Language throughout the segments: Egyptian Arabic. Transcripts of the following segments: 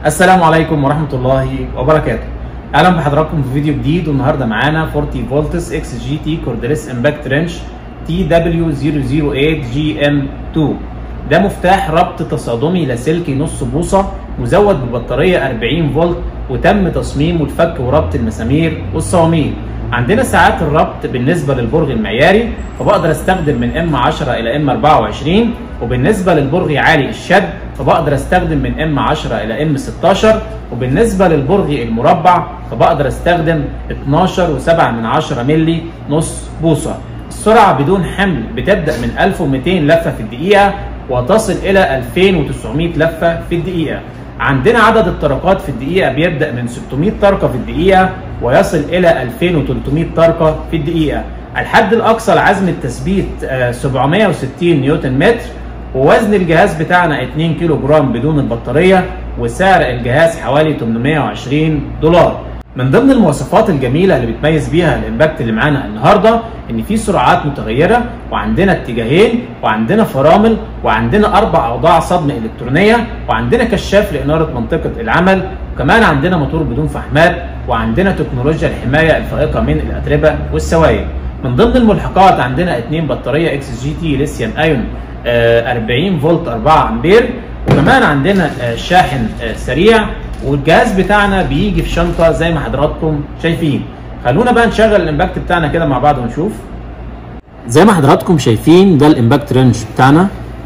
السلام عليكم ورحمة الله وبركاته اهلا بحضراتكم في فيديو جديد والنهارده معانا 40 فولتس اكس جي تي كوردلس امباكت رينش تي دبليو 008 جي ام 2 ده مفتاح ربط تصادمي لاسلكي نص بوصة مزود ببطارية 40 فولت وتم تصميمه لفك وربط المسامير والصواميل عندنا ساعات الربط بالنسبة للبرغ المعياري فبقدر استخدم من ام 10 الى ام 24 وبالنسبة للبرغي عالي الشد فبقدر استخدم من ام 10 الى ام 16 وبالنسبة للبرغي المربع فبقدر استخدم 12 و7 من 10 ملي نص بوصة السرعة بدون حمل بتبدأ من 1200 لفة في الدقيقة وتصل إلى 2900 لفة في الدقيقة عندنا عدد الطرقات في الدقيقة بيبدأ من 600 طرقة في الدقيقة ويصل إلى 2300 طرقة في الدقيقة الحد الأقصى لعزم التثبيت 760 نيوتن متر ووزن الجهاز بتاعنا 2 كيلو جرام بدون البطارية وسعر الجهاز حوالي 820 دولار من ضمن المواصفات الجميله اللي بتميز بيها الامباكت اللي معانا النهارده ان في سرعات متغيره وعندنا اتجاهين وعندنا فرامل وعندنا اربع اوضاع صدمه الكترونيه وعندنا كشاف لاناره منطقه العمل وكمان عندنا موتور بدون فحمات وعندنا تكنولوجيا الحمايه الفائقه من الاتربه والسوائل من ضمن الملحقات عندنا اثنين بطاريه اكس جي تي ليثيوم ايون 40 فولت 4 امبير وكمان عندنا شاحن سريع والجهاز بتاعنا بيجي في شنطه زي ما حضراتكم شايفين خلونا بقى نشغل الامباكت بتاعنا كده مع بعض ونشوف زي ما حضراتكم شايفين ده الامباكت رينج بتاعنا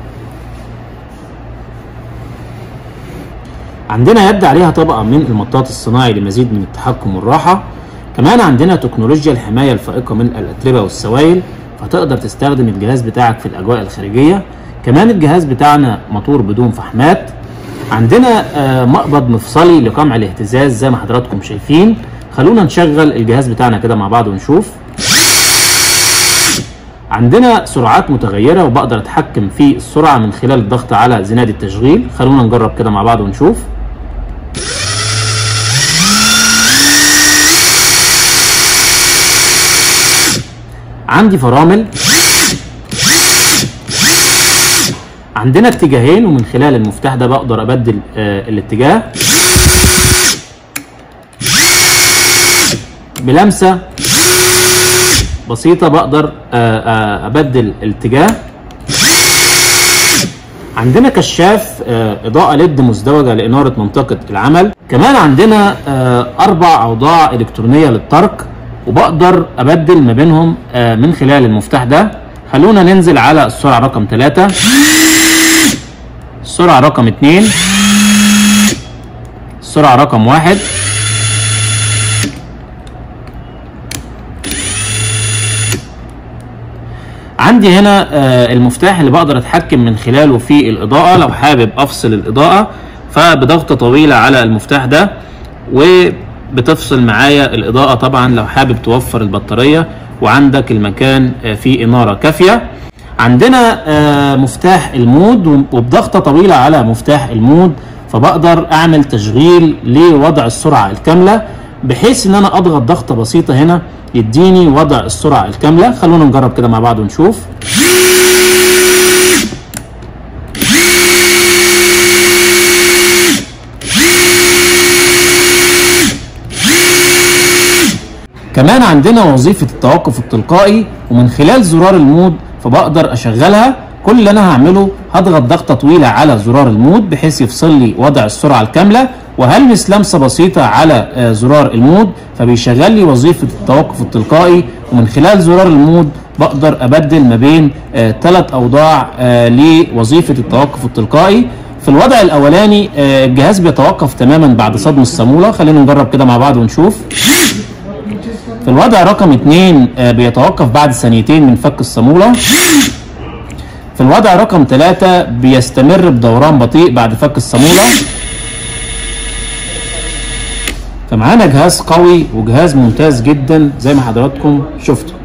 عندنا يد عليها طبقه من المطاط الصناعي لمزيد من التحكم والراحه كمان عندنا تكنولوجيا الحمايه الفائقه من الاتربه والسوائل فتقدر تستخدم الجهاز بتاعك في الاجواء الخارجيه كمان الجهاز بتاعنا موتور بدون فحمات عندنا مقبض مفصلي لقمع الاهتزاز زي ما حضراتكم شايفين خلونا نشغل الجهاز بتاعنا كده مع بعض ونشوف عندنا سرعات متغيرة وبقدر اتحكم في السرعة من خلال الضغط على زناد التشغيل خلونا نجرب كده مع بعض ونشوف عندي فرامل عندنا اتجاهين ومن خلال المفتاح ده بقدر ابدل آه الاتجاه بلمسه بسيطه بقدر آه آه ابدل الاتجاه عندنا كشاف اضاءه ليد مزدوجه لاناره منطقه العمل كمان عندنا اربع اوضاع الكترونيه للترك وبقدر ابدل ما بينهم من خلال المفتاح ده خلونا ننزل على السرعه رقم 3 السرعة رقم اتنين السرعة رقم واحد عندي هنا المفتاح اللي بقدر اتحكم من خلاله في الاضاءة لو حابب افصل الاضاءة فبضغطة طويلة على المفتاح ده وبتفصل معايا الاضاءة طبعا لو حابب توفر البطارية وعندك المكان فيه انارة كافية عندنا مفتاح المود وبضغطة طويلة على مفتاح المود فبقدر اعمل تشغيل لوضع السرعة الكاملة بحيث ان انا اضغط ضغطة بسيطة هنا يديني وضع السرعة الكاملة خلونا نجرب كده مع بعض ونشوف كمان عندنا وظيفة التوقف التلقائي ومن خلال زرار المود فبقدر اشغلها كل اللي انا هعمله هضغط ضغطه طويله على زرار المود بحيث يفصل لي وضع السرعه الكامله وهلمس لمسه بسيطه على زرار المود فبيشغل لي وظيفه التوقف التلقائي ومن خلال زرار المود بقدر ابدل ما بين ثلاث اوضاع لوظيفه التوقف التلقائي في الوضع الاولاني الجهاز بيتوقف تماما بعد صدم الصاموله خلينا نجرب كده مع بعض ونشوف في الوضع رقم اتنين بيتوقف بعد ثانيتين من فك الصامولة في الوضع رقم ثلاثة بيستمر بدوران بطيء بعد فك الصامولة فمعانا جهاز قوي وجهاز ممتاز جدا زي ما حضراتكم شفتوا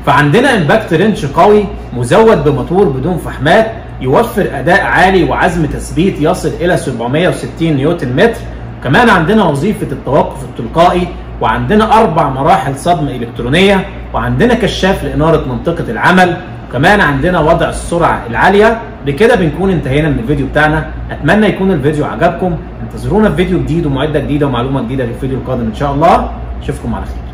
فعندنا امباكت رينش قوي مزود بموتور بدون فحمات يوفر اداء عالي وعزم تثبيت يصل الى 760 نيوتن متر كمان عندنا وظيفه التوقف التلقائي وعندنا اربع مراحل صدم الكترونيه وعندنا كشاف لاناره منطقه العمل وكمان عندنا وضع السرعه العاليه بكده بنكون انتهينا من الفيديو بتاعنا اتمنى يكون الفيديو عجبكم انتظرونا في فيديو جديد ومعده جديده ومعلومه جديده في الفيديو القادم ان شاء الله اشوفكم على خير